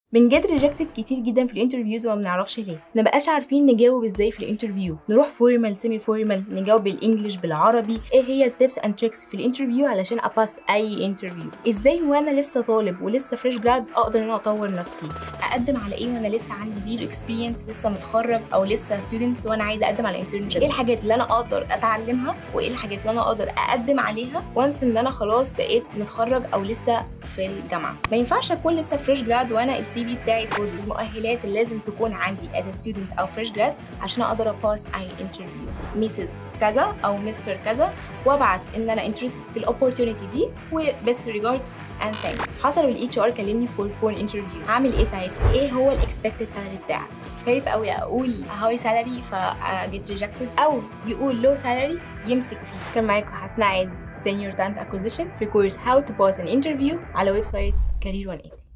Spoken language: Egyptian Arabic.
بنجد ريجكتد كتير جدا في الانترفيوز وما بنعرفش ليه ما بقاش عارفين نجاوب ازاي في الانترفيو نروح فورمال سيمي فورمال نجاوب بالانجلش بالعربي ايه هي التيبس اند تريكس في الانترفيو علشان اباس اي انترفيو ازاي وانا لسه طالب ولسه فريش جراد اقدر ان انا اطور نفسي اقدم على ايه وانا لسه عندي زيرو اكسبيرينس لسه متخرج او لسه ستودنت وانا عايزه اقدم على انترنشيب ايه الحاجات اللي انا اقدر اتعلمها وايه الحاجات اللي انا اقدر اقدم عليها وانس ان انا خلاص بقيت متخرج او لسه في الجامعه ما ينفعش اكون لسه فريش جراد وانا السي في بتاعي فاضي المؤهلات اللي لازم تكون عندي as a student او فريش جراد عشان اقدر اباس اي انترفيو ميسز كذا او مستر كذا وابعت ان انا انترستد في الاوبورتونيتي دي وبيست ريجاردز اند ثانكس حصل والاتش ار كلمني فور فون انترفيو هعمل ايه ساعتها ايه هو الاكسبكتد سالري بتاعك خايف قوي اقول هاي سالري فاجيت ريجكتد او يقول لو سالري يمسك فيه كان معاكم حسنا عز سينيور تالنت اكوزيشن في كورس هاو تو باس ان انترفيو على ويب سايت كارير 180